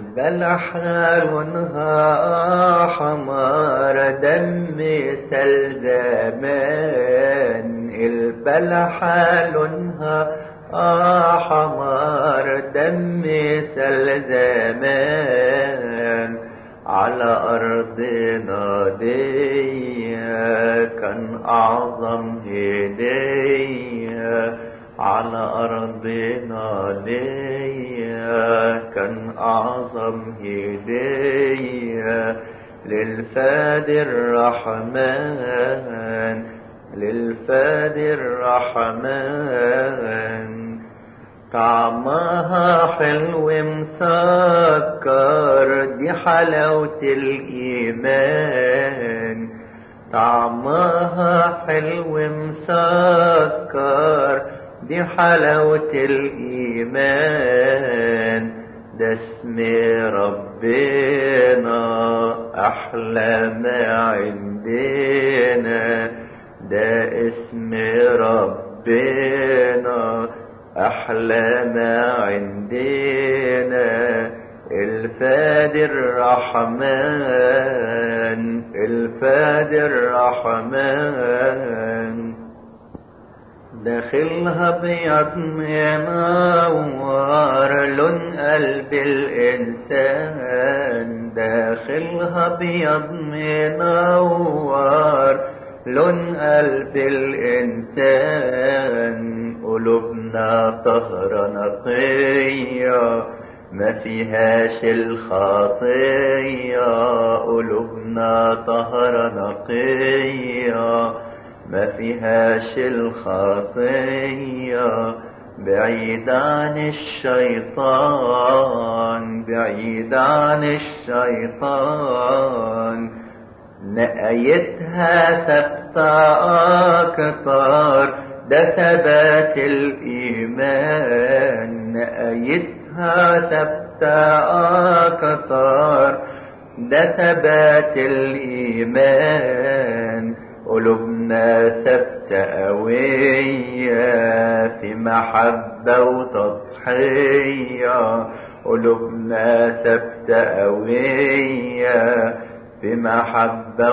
البلح لونها حمار دم سلزمان البلح لونها حمار دم سلزمان على أرضنا دي كان أعظم هدية على أرضنا دي كان أعظم هدية للفادي الرحمن للفادي الرحمن طعمها حلو مسكر دي حلاوة الإيمان طعمها حلو مسكر دي حلاوة الإيمان ده اسم ربنا أحلى ما عندنا ده اسم ربنا أحلى ما عندنا الفادي الرحمن الفادي الرحمن داخلها بيض منور لون قلب الإنسان داخلها بيض منور لون قلب الإنسان قلوبنا طهرة نقية ما فيهاش الخطية قلوبنا طهرة نقية ما فيهاش الخطية بعيد عن الشيطان بعيد عن الشيطان نقايتها ثابتة أكتر ده ثبات الإيمان نقايتها ثابتة أكتر ده ثبات الإيمان قلوبنا ثابتة قوية في محبة وتضحية قلوبنا ثابتة قوية في محبة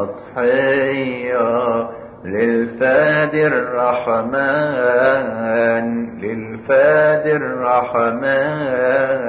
وتضحية للفادي الرحمن للفادي الرحمن